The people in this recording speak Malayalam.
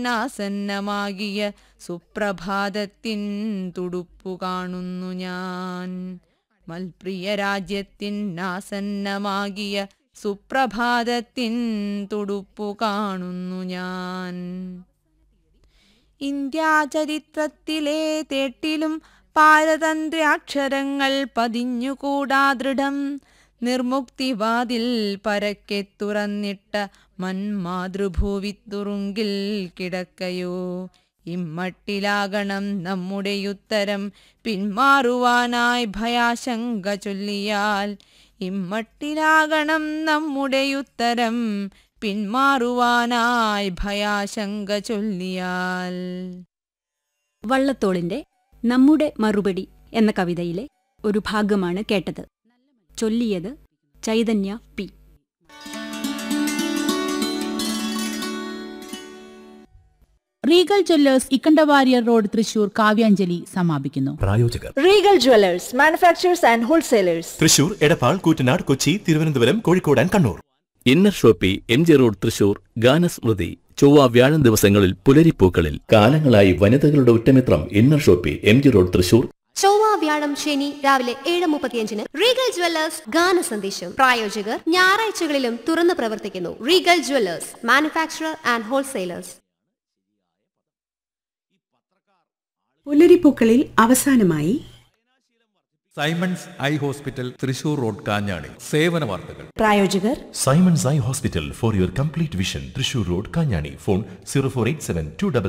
ആസന്നമാകിയ സുപ്രഭാതത്തിൻ തുടുപ്പു കാണുന്നു ഞാൻ മൽപ്രിയ രാജ്യത്തിൻ ആസന്നമാകിയ സുപ്രഭാതത്തിൻ തുടുപ്പു കാണുന്നു ഞാൻ ഇന്ത്യാചരിത്രത്തിലെ തേട്ടിലും പാരതന്ത്രാക്ഷരങ്ങൾ പതിഞ്ഞുകൂടാ ദൃഢം നിർമുക്തിവാതിൽ പരക്കെ തുറന്നിട്ട മന്മാതൃഭൂവിത്തുറുങ്കിൽ കിടക്കയോ ഇമ്മട്ടിലാകണം നമ്മുടെ ഉത്തരം പിന്മാറുവാനായി ഭയാശങ്ക ചൊല്ലിയാൽ ഇമ്മട്ടിലാകണം നമ്മുടെ ഉത്തരം പിന്മാറുവാനായി ഭയാശങ്ക ചൊല്ലിയാൽ വള്ളത്തോളിന്റെ നമ്മുടെ മറുപടി എന്ന കവിതയിലെ ഒരു ഭാഗമാണ് കേട്ടത് ചൊല്ലിയത് Chaitanya P Regal Jewellers Ikkandavariyar Road Thrissur Kavyanjali സമാപിക്കുന്നു പ്രായോജകർ Regal Jewelers, manufacturers and wholesalers. Thrissur Edappal Koottanad Kochi Thiruvananthapuram Kozhikode and Kannur Inner Shoppe M G Road Thrissur ഗാനസ്മൃതി ചൊവ്വ വ്യാഴം ദിവസങ്ങളിൽ പുലരിപ്പൂക്കളിൽ കാലങ്ങളായി വനിതകളുടെ ഉറ്റമിത്രം Inner Shoppe M G Road Thrissur ചൊവ്വ വ്യാഴം ശനി രാവിലെ ഏഴ് മുപ്പത്തിയഞ്ചിന് റീഗൽ ജ്വല്ലേഴ്സ് ഗാന സന്ദേശം പ്രായോജകർ ഞായറാഴ്ചകളിലും തുറന്നു പ്രവർത്തിക്കുന്നു Regal Jewellers manufacturer and wholesalers പുലരിപ്പൂക്കളിൽ അവസാനമായി Simons Eye Hospital Thrissur Road Kanjani സേവന വാർത്തകൾ പ്രായോജകർ Simons Eye Hospital for your complete vision Thrissur Road Kanjani phone zero four eight seven two double